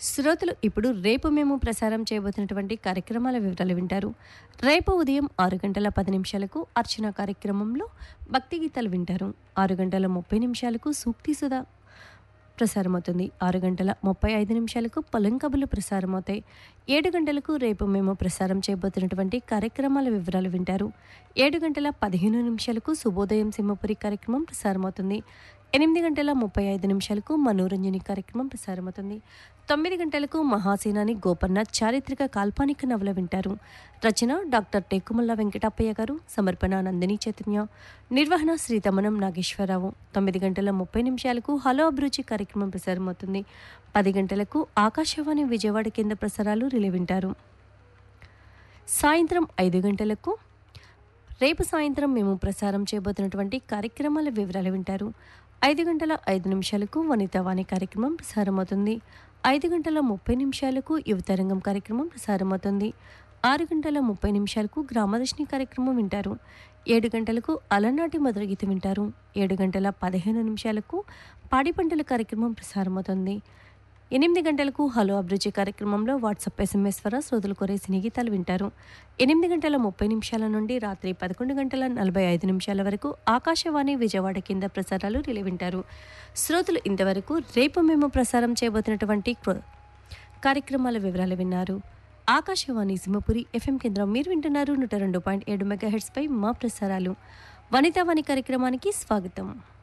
శ్రోతలు ఇప్పుడు రేపు మేము ప్రసారం చేయబోతున్నటువంటి కార్యక్రమాల వివరాలు వింటారు రేపు ఉదయం ఆరు గంటల పది నిమిషాలకు అర్చన కార్యక్రమంలో భక్తి గీతాలు వింటారు ఆరు గంటల ముప్పై నిమిషాలకు సూక్తి సుధా ప్రసారమవుతుంది ఆరు గంటల ముప్పై ఐదు నిమిషాలకు పొలం కబులు ప్రసారమవుతాయి ఏడు గంటలకు రేపు మేము ప్రసారం చేయబోతున్నటువంటి కార్యక్రమాల వివరాలు వింటారు ఏడు గంటల పదిహేను నిమిషాలకు శుభోదయం సింహపురి కార్యక్రమం ప్రసారమవుతుంది ఎనిమిది గంటల ముప్పై ఐదు నిమిషాలకు మనోరంజని కార్యక్రమం ప్రసారమవుతుంది తొమ్మిది గంటలకు మహాసేనాని గోపన్న చారిత్రక కాల్పనిక నవల వింటారు రచన డాక్టర్ టేకుమల్ల వెంకటప్పయ్య గారు సమర్పణ నందిని చైతన్య నిర్వహణ శ్రీ తమనం నాగేశ్వరరావు తొమ్మిది గంటల ముప్పై నిమిషాలకు హలో అభిరుచి కార్యక్రమం ప్రసారమవుతుంది పది గంటలకు ఆకాశవాణి విజయవాడ కేంద్ర ప్రసారాలు రిలే వింటారు సాయంత్రం ఐదు గంటలకు రేపు సాయంత్రం మేము ప్రసారం చేయబోతున్నటువంటి కార్యక్రమాల వివరాలు వింటారు ఐదు గంటల ఐదు నిమిషాలకు వనితావాణి కార్యక్రమం ప్రసారమవుతుంది ఐదు గంటల ముప్పై నిమిషాలకు యువతరంగం కార్యక్రమం ప్రసారమవుతుంది ఆరు గంటల ముప్పై నిమిషాలకు గ్రామదర్శిని కార్యక్రమం వింటారు ఏడు గంటలకు అలనాటి మొదటి గీతం వింటారు ఏడు గంటల పదిహేను నిమిషాలకు పాడి పంటల కార్యక్రమం ప్రసారమవుతుంది ఎనిమిది గంటలకు హలో అభిరుచి కార్యక్రమంలో వాట్సాప్ ఎస్ఎంఎస్ ద్వారా శ్రోతలు కోరే సినీ గీతాలు వింటారు ఎనిమిది గంటల ముప్పై నిమిషాల నుండి రాత్రి పదకొండు గంటల నలభై ఐదు నిమిషాల వరకు ఆకాశవాణి విజయవాడ కింద ప్రసారాలు రిలే వింటారు శ్రోతలు ఇంతవరకు రేపు మేము ప్రసారం చేయబోతున్నటువంటి క్రో- కార్యక్రమాల వివరాలు విన్నారు ఆకాశవాణి సింహపురి ఎఫ్ఎం కేంద్రం మీరు వింటున్నారు నూట రెండు పాయింట్ ఏడు మెగా పై మా ప్రసారాలు వనితావాణి కార్యక్రమానికి స్వాగతం